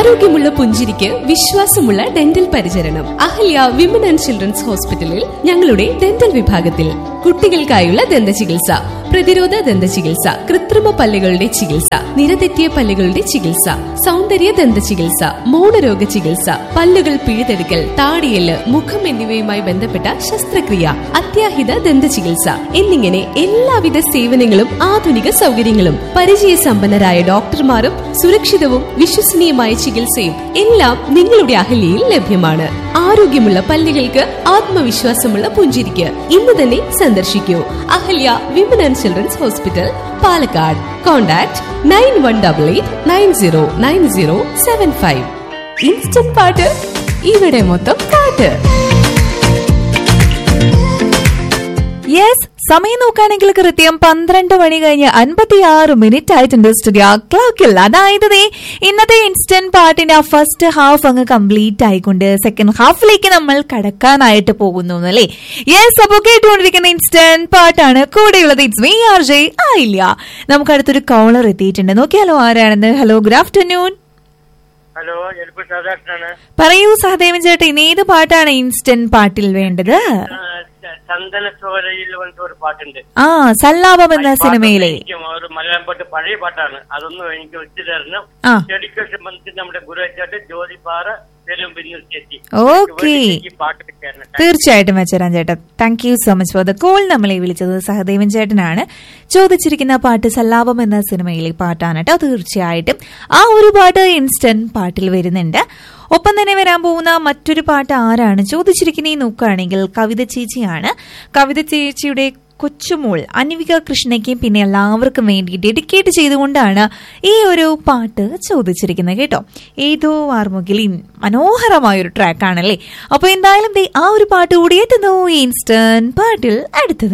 ആരോഗ്യമുള്ള പുഞ്ചിരിക്ക് വിശ്വാസമുള്ള ഡെന്റൽ പരിചരണം അഹല്യ വിമൻ ആൻഡ് ചിൽഡ്രൻസ് ഹോസ്പിറ്റലിൽ ഞങ്ങളുടെ ഡെന്റൽ വിഭാഗത്തിൽ കുട്ടികൾക്കായുള്ള ദന്ത ചികിത്സ പ്രതിരോധ ദന്ത ചികിത്സ കൃത്രിമ പല്ലുകളുടെ ചികിത്സ നിരതെറ്റിയ പല്ലുകളുടെ ചികിത്സ സൗന്ദര്യ ദന്ത ചികിത്സ മൗനരോഗ ചികിത്സ പല്ലുകൾ പിഴുതെടുക്കൽ താടിയല് മുഖം എന്നിവയുമായി ബന്ധപ്പെട്ട ശസ്ത്രക്രിയ അത്യാഹിത ദന്ത ചികിത്സ എന്നിങ്ങനെ എല്ലാവിധ സേവനങ്ങളും ആധുനിക സൗകര്യങ്ങളും പരിചയസമ്പന്നരായ ഡോക്ടർമാരും സുരക്ഷിതവും വിശ്വസനീയമായ ചികിത്സയും എല്ലാം നിങ്ങളുടെ അഹല്യയിൽ ലഭ്യമാണ് ആരോഗ്യമുള്ള പല്ലുകൾക്ക് ആത്മവിശ്വാസമുള്ള പുഞ്ചിരിക്ക് ഇന്ന് തന്നെ സന്ദർശിക്കൂ Ahalya women and children's hospital Palakkad contact nine one double eight nine zero nine zero seven five instant പാട്ട് ഇവിടെ മൊത്തം പാട്ട് യെസ് സമയം നോക്കുകയാണെങ്കിൽ കൃത്യം പന്ത്രണ്ട് മണി കഴിഞ്ഞ് അൻപത്തിയാറ് മിനിറ്റ് ആയിട്ടുണ്ട് സ്റ്റുഡിയോ ക്ലോക്കിൽ അതായത് ദേ ഇന്നത്തെ ഇൻസ്റ്റന്റ് പാട്ടിന്റെ ആ ഫസ്റ്റ് ഹാഫ് അങ്ങ് കംപ്ലീറ്റ് ആയിക്കൊണ്ട് സെക്കൻഡ് ഹാഫിലേക്ക് നമ്മൾ കടക്കാനായിട്ട് പോകുന്നു അല്ലേ യെസ് അപ്പൊ കേട്ടുകൊണ്ടിരിക്കുന്ന ഇൻസ്റ്റന്റ് പാട്ടാണ് കൂടെയുള്ളത് ഇറ്റ്സ് മീ ആർ ജെ ആയില്ല നമുക്ക് അടുത്തൊരു കോളർ എത്തിയിട്ടുണ്ട് നോക്കിയാലോ ആരാണെന്ന് ഹലോ ഗുഡ് ആഫ്റ്റർനൂൺ ഹലോ എൽപ്പ് സദാഷ്ടാണ് പറയൂ സഹദേവൻ ചേട്ടൻ ഇന്ന് ഏത് പാട്ടാണ് ഇൻസ്റ്റന്റ് പാട്ടിൽ വേണ്ടത് ചന്ദന ചോരയിൽ വന്നിട്ട് ഒരു പാട്ടുണ്ട് ആ സല്ലാപം എന്ന പാട്ട് സിനിമയിലെ എനിക്ക് ഒരു മലയാളം പാട്ട് പഴയ പാട്ടാണ് അതൊന്നും എനിക്ക് വെച്ചു തരണം ആ. ഡെഡിക്കേഷൻ വന്നിട്ട് നമ്മുടെ ഗുരുവാച്ചാട്ട് ജ്യോതിപാറ തെലും പിന്നൂർ ചേച്ചി ഓക്കേ. ഈ പാട്ട് ചേരണം തീർച്ചയായിട്ടും വെച്ചേരാൻ ചേട്ടൻ thank you so much for the call നമ്മളെ വിളിച്ചത് സഹദേവൻ ചേട്ടനാണ് ചോദിച്ചിരിക്കുന്ന പാട്ട് സല്ലാപം എന്ന സിനിമയിലെ പാട്ടാണ് കേട്ടോ തീർച്ചയായിട്ടും ആ ഒരു പാട്ട് ഇൻസ്റ്റന്റ് പാട്ടിൽ വരുന്നുണ്ട് ഒപ്പം തന്നെ വരാൻ പോകുന്ന മറ്റൊരു പാട്ട് ആരാണ് ചോദിച്ചിരിക്കുന്നത് നോക്കുകയാണെങ്കിൽ കവിത ചേച്ചിയാണ് കവിത ചേച്ചിയുടെ കൊച്ചുമോൾ അൻവിക കൃഷ്ണയ്ക്കും പിന്നെ എല്ലാവർക്കും വേണ്ടി ഡെഡിക്കേറ്റ് ചെയ്തുകൊണ്ടാണ് ഈ ഒരു പാട്ട് ചോദിച്ചിരിക്കുന്നത് കേട്ടോ ഏതോ വാർമുകിൽ മനോഹരമായ ഒരു ട്രാക്കാണല്ലേ അപ്പൊ എന്തായാലും ദേ ആ ഒരു പാട്ട് കൂടി എത്തുന്നു ഇൻസ്റ്റന്റ് പാട്ടിൽ അടുത്തത്